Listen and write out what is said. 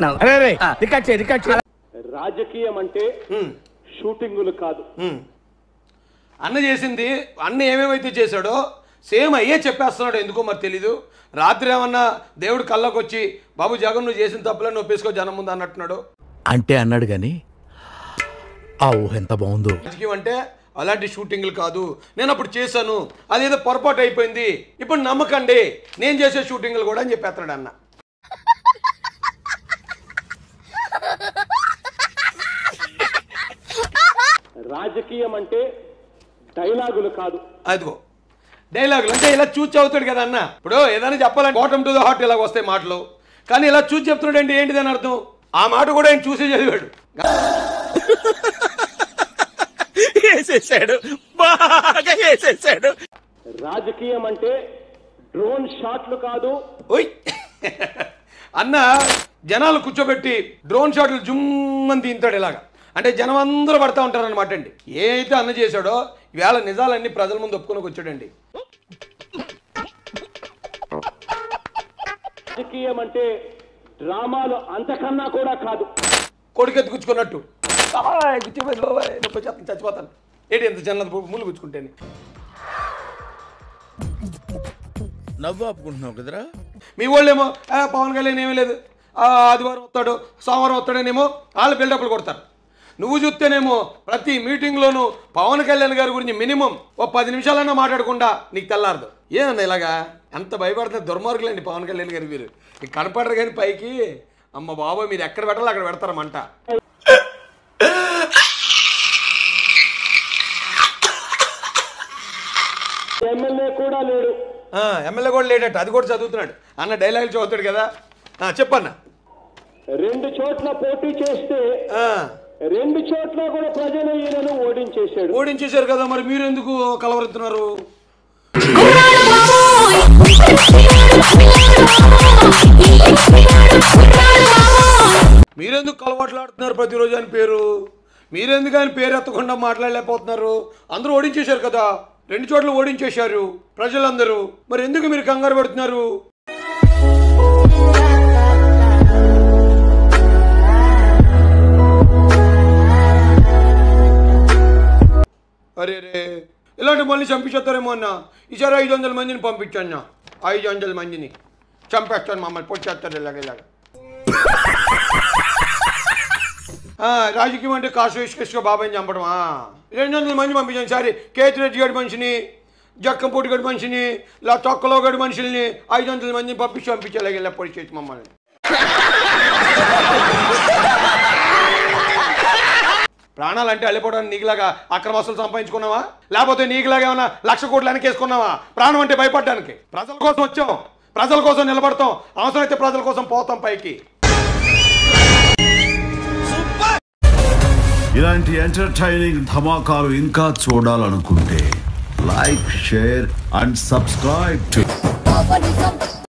చేస్తున్నావు అరే రే ఆ. రికార్డ్ చేయి రికార్డ్ చేయి రాజకీయం అంటే షూటింగులు కాదు అన్న చేసింది అన్న ఏమేమైతే చేశాడో సేమ్ అయ్యే చెప్పేస్తున్నాడు ఎందుకో మరి తెలీదు రాత్రి ఏమన్నా దేవుడు కళ్ళకు వచ్చి బాబు జగన్ నువ్వు చేసిన తప్పులని ఒప్పేసుకో జనం ముందు అన్నట్టున్నాడు అంటే అన్నాడు కానీ ఆ ఊహ ఎంత బాగుందో రాజకీయం అంటే అలాంటి షూటింగ్లు కాదు నేను అప్పుడు చేశాను అదేదో పొరపాటు అయిపోయింది ఇప్పుడు నమ్మకండి నేను చేసే షూటింగ్లు కూడా అని చెప్పేస్తున్నాడు అన్న రాజకీయం అంటే డైలాగులు కాదు అదిగో డైలాగులు అంటే ఇలా చూసి అవుతాడు కదా అన్న ఇప్పుడు ఏదైనా చెప్పాలంటే బాటమ్ టు ద హార్ట్ ఇలా వస్తాయి మాటలు కానీ ఇలా చూసి చెప్తున్నాడు అంటే ఏంటిది అని అర్థం ఆ మాట కూడా ఆయన చూసే చదివాడు వేసేసాడు బాగా వేసేసాడు రాజకీయం అంటే డ్రోన్ షాట్లు కాదు ఓయ్ అన్న జనాలు కూర్చోబెట్టి డ్రోన్ షాట్లు జుమ్మని తీంతాడు ఇలాగా అంటే జనం అందరూ పడతా ఉంటారు అనమాట అండి ఏ అయితే అన్న చేశాడో ఈవేళ నిజాలన్నీ ప్రజల ముందు ఒప్పుకొని వచ్చాడండి రాజకీయం అంటే డ్రామాలు అంతకన్నా కూడా కాదు కొడుకెత్తి గుచ్చుకున్నట్టు బాబాయ్, గుచ్చిపోయింది బాబాయ్, నొప్పి వచ్చేస్తుంది, చచ్చిపోతాను ఏంటి ఎంత చిన్నది ముళ్ళు గుచ్చుకుంటేనే నవ్వు ఆపుకుంటున్నావు కదరా మీ వాళ్ళేమో "ఆ, పవన్ కళ్యాణ్ ఏమీ లేదు ఆ, ఆదివారం వస్తాడు సోమవారం వస్తాడనేమో వాళ్ళు బిల్డప్లు కొడతారు నువ్వు చూస్తేనేమో ప్రతి మీటింగ్లోనూ పవన్ కళ్యాణ్ గారి గురించి మినిమం ఓ పది నిమిషాలన్నా మాట్లాడకుండా నీకు తెల్లారదు ఏమన్నా ఇలాగా ఎంత భయపడుతుంది దుర్మార్గులండి పవన్ కళ్యాణ్ గారు మీరు ఇక కనపడరు కానీ పైకి అమ్మ బాబా మీరు ఎక్కడ పెట్టాలో అక్కడ పెడతారు మంట ఎమ్మెల్యే కూడా లేడు ఆ, ఎమ్మెల్యే కూడా లేడట అది కూడా చదువుతున్నాడు అన్న డైలాగులు చదువుతాడు కదా ఆ, చెప్పన్న రెండు చోట్ల పోటీ చేస్తే ఆ, రెండు చోట్ల కూడా ప్రజలు ఈయనను ఓడించేశాడు ఓడించేశారు కదా మరి మీరు ఎందుకు కలవరుతున్నారు మీరెందుకు కలవాట్లాడుతున్నారు ప్రతిరోజు అని పేరు మీరెందుకు ఆయన పేరు ఎత్తకుండా మాట్లాడలేకపోతున్నారు అందరూ ఓడించేశారు కదా రెండు చోట్ల ఓడించేశారు ప్రజలందరూ మరి ఎందుకు మీరు కంగారు పెడుతున్నారు అరే రే ఇలాంటి మళ్ళీ చంపించేస్తారేమో అన్న ఈసారి ఐదు వందల మందిని పంపించన్న ఐదు వందల మందిని చంపేస్తాను మమ్మల్ని పొచ్చేస్తారు ఇలాగ ఇలాగ ఆ, రాజకీయం అంటే కాసు ఇసుక బాబాయ్ని చంపడం ఆ. రెండు వందల మంది పంపించాను సారీ కేతిరెడ్డి గడి మనిషిని జక్కంపూటి గడి మనిషిని ఇలా తొక్కలో గడి మనుషుల్ని ఐదు వందల మందిని పంపించి పంపించేలాగా ఇలా పొడి చేసి మమ్మల్ని ప్రాణాలంటే అల్లిపోవడానికి నీకులాగా అక్రమస్తులు సంపాదించుకున్నావా లేకపోతే నీకులాగా ఏమైనా లక్ష కోట్లు వెనకేసుకున్నావా ప్రాణం అంటే భయపడడానికి ప్రజల కోసం వచ్చాం ప్రజల కోసం నిలబడతాం అవసరమైతే ప్రజల కోసం పోతాం పైకి ఇలాంటి ఎంటర్టైనింగ్ ధమాకాలు ఇంకా చూడాలనుకుంటే like share and subscribe to Nobody comes